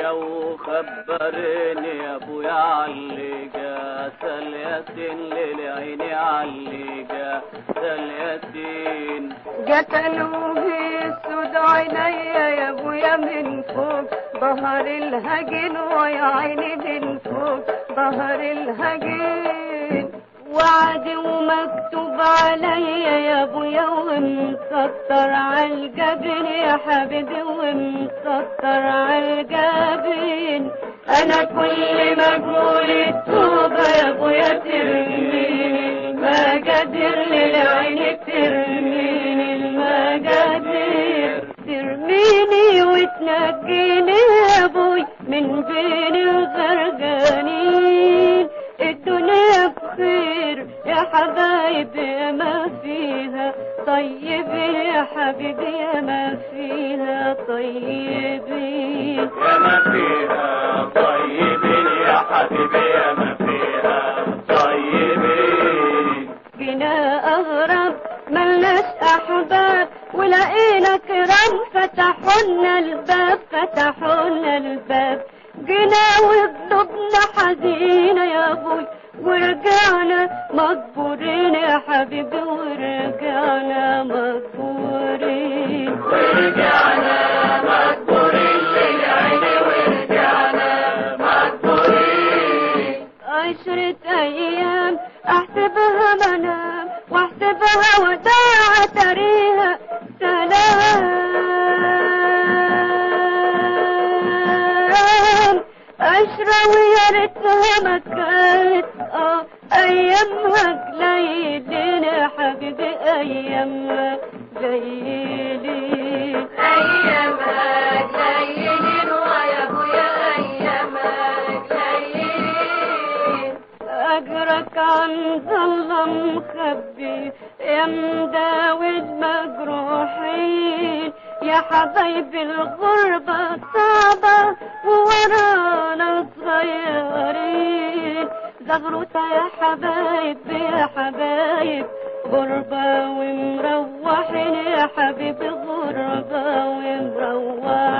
عليا وخبرني يا ابويا علقة سل ياسين للعيني علقة سل ياسين قتلوا في السود عينيا يا ابويا من فوق ظهر الهجن ويا عيني من فوق ظهر الهجن وعد ومكتوب عليا يا ابويا ومسطر عالجبين يا حبيبي ومسطر عالجبين انا كل ما اقول التوبه يا ابويا ترميني ما قادر للعين ترميني المقادير ترميني وتنجيني يا ابوي من بين الغرقانين الدنيا بخير يا حبايبي يا ما فيها طيب يا حبيبي يا ما فيها طيبين يا ما فيها طيبين يا حبيبي يا ما فيها طيبين جينا أغرب ملناش أحباب ولقينا كرام فتحولنا الباب فتحولنا الباب جينا وقلوبنا حزينة يا أبوي ورجعنا مجبورين يا حبيبي ورجعنا مجبورين ورجعنا مجبورين للعين ورجعنا مجبورين عشرة أيام أحسبها منام وأحسبها وداع تريها سلام عشرة ويا ريتها ما كانت اه أيامها قليلين يا حبيبي أيامها قليلين أيامها قليلين ويا أبويا أيامها قليلين أجرك عن ظل مخبي يا مداوي المجروحين يا حبايبي الغربة صعبة وورانا صغيرين زغروطة يا حبايبي يا حبايب غربة ومروحين يا حبيبي غربة ومروحين